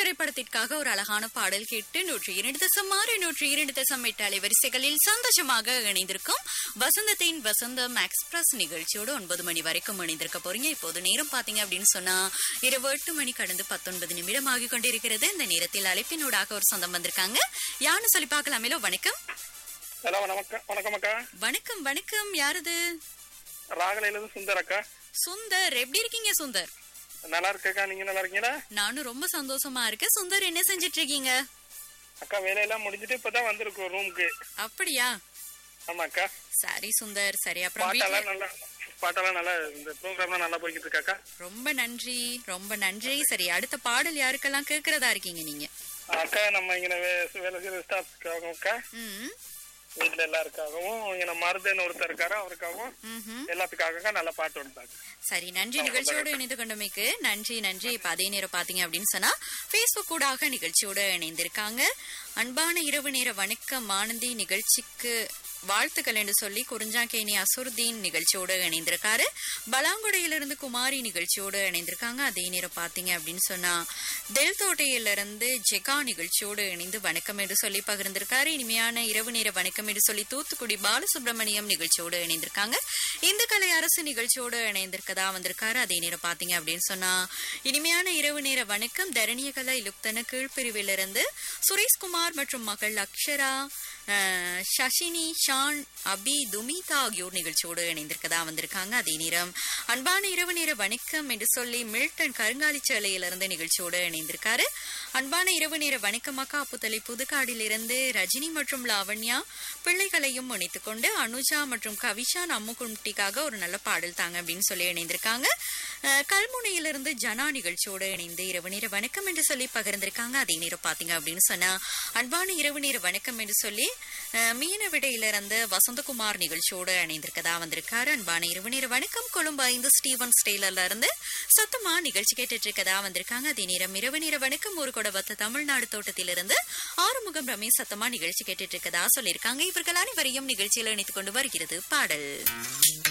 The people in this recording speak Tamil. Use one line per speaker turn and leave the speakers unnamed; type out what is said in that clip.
திரைப்படத்திற்காக ஒரு அழகான பாடல் கேட்டு நூற்றி இரண்டு தசம் ஆறு நூற்றி இரண்டு தசம் எட்டு அலைவரிசைகளில் சந்தோஷமாக இணைந்திருக்கும் வசந்தத்தின் வசந்தம் எக்ஸ்பிரஸ் நிகழ்ச்சியோடு ஒன்பது மணி வரைக்கும் இணைந்திருக்க போறீங்க இப்போது நேரம் பாத்தீங்க அப்படின்னு சொன்னா இரவு எட்டு மணி கடந்து பத்தொன்பது நிமிடம் ஆகி கொண்டிருக்கிறது இந்த நேரத்தில் அழைப்பினூடாக ஒரு சொந்தம் வந்திருக்காங்க யாருன்னு சொல்லி பார்க்கலாமேலோ வணக்கம்
ஹலோ வணக்கம் வணக்கம் அக்கா
வணக்கம் வணக்கம் யாரது
ராகலையில இருந்து சுந்தர் அக்கா
சுந்தர் எப்படி இருக்கீங்க சுந்தர்
நல்லா இருக்கக்கா நீங்க நல்லா இருக்கீங்களா
நானும் ரொம்ப சந்தோஷமா இருக்கேன் சுந்தர் என்ன செஞ்சிட்டு இருக்கீங்க
அக்கா வேலையெல்லாம் முடிஞ்சிட்டு இப்பதான் வந்திருக்கோம் ரூமுக்கு
அப்படியா
ஆமா அக்கா
சரி சுந்தர் சரி அப்புறம் வீட்ல
பாட்டெல்லாம் நல்லா பாட்டெல்லாம் நல்லா இந்த ப்ரோக்ராம்லாம் நல்லா போய்கிட்டு இருக்காக்கா
ரொம்ப நன்றி ரொம்ப நன்றி சரி அடுத்த பாடல் யாருக்கெல்லாம் கேக்குறதா இருக்கீங்க நீங்க
அக்கா நம்ம இங்க வே- வேலை செய்யற ஸ்டாஃப்க்காகவும் அக்கா
ம்
வீட்டுல எல்லாருக்காகவும் இங்க மருதன் ஒருத்தர் இருக்காரு அவருக்காகவும்
ம்ஹும்.
எல்லாத்துக்காக நல்ல பாட்டு வந்துட்டாங்க
சரி நன்றி நிகழ்ச்சியோடு இணைந்து கொண்டமைக்கு நன்றி நன்றி இப்ப அதே நேரம் பாத்தீங்க அப்படின்னு சொன்னா பேஸ்புக் கூடாக நிகழ்ச்சியோட இணைந்திருக்காங்க அன்பான இரவு நேர வணக்கம் ஆனந்தி நிகழ்ச்சிக்கு வாழ்த்துக்கள் என்று சொல்லி குறிஞ்சாக்கேணி அசுர்தீன் நிகழ்ச்சியோடு இணைந்திருக்காரு பலாங்குடையிலிருந்து குமாரி நிகழ்ச்சியோடு இணைந்திருக்காங்க அதே நேரம் பாத்தீங்க அப்படின்னு சொன்னா தெல் தோட்டையிலிருந்து ஜெகா நிகழ்ச்சியோடு இணைந்து வணக்கம் என்று சொல்லி பகிர்ந்திருக்காரு இனிமையான இரவு நேர வணக்கம் என்று சொல்லி தூத்துக்குடி பாலசுப்ரமணியம் நிகழ்ச்சியோடு இணைந்திருக்காங்க இந்த கலை அரசு நிகழ்ச்சியோடு இணைந்திருக்கதா வந்திருக்காரு அதே நேரம் பாத்தீங்க அப்படின்னு சொன்னா இனிமையான இரவு நேர வணக்கம் தரணியகலா இலுக்தன கீழ்பிரிவிலிருந்து சுரேஷ்குமார் மற்றும் மகள் அக்ஷரா அஹ், சஷினி ஷான் அபி துமிதா ஆகியோர் நிகழ்ச்சியோடு இணைந்திருக்கதா வந்திருக்காங்க அதே நேரம் அன்பான இரவு நேர வணக்கம் என்று சொல்லி மில்டன் கருங்காலிச்சேலையிலிருந்து நிகழ்ச்சியோடு இணைந்திருக்காரு அன்பான இரவு நேர வணக்கம் அக்கா அப்புத்தலை புதுக்காடிலிருந்து ரஜினி மற்றும் லாவண்யா பிள்ளைகளையும் இணைத்துக் கொண்டு அனுஜா மற்றும் கவிஷா அம்முகுட்டிக்காக ஒரு நல்ல பாடல் தாங்க அப்படின்னு சொல்லி இணைந்திருக்காங்க அஹ், கல்முனையிலிருந்து ஜனா நிகழ்ச்சியோடு இணைந்து இரவு நேர வணக்கம் என்று சொல்லி பகிர்ந்திருக்காங்க அதே நேரம் பாத்தீங்க அப்படின்னு சொன்னா அன்பான இரவு நேர வணக்கம் என்று சொல்லி அஹ், மீனவிடையிலிருந்து வசந்தகுமார் நிகழ்ச்சியோடு இணைந்திருக்கதா வந்திருக்காரு அன்பான இரவு நேர வணக்கம் கொழும்பு ஐந்து ஸ்டீவன் ஸ்டெய்லர்ல இருந்து சத்தமா நிகழ்ச்சி கேட்டுட்டு இருக்கதா வந்திருக்காங்க அதே நேரம் இரவு நேர வணக்கம் ஒரு கொடவத்த தமிழ்நாடு தோட்டத்திலிருந்து ஆறுமுகம் ரமேஷ் சத்தமா நிகழ்ச்சி கேட்டுட்டு இருக்கதா சொல்லியிருக்காங்க இவர்கள் அனைவரையும் நிகழ்ச்சியில் இணைத்துக் கொண்டு வருகிறது பாடல்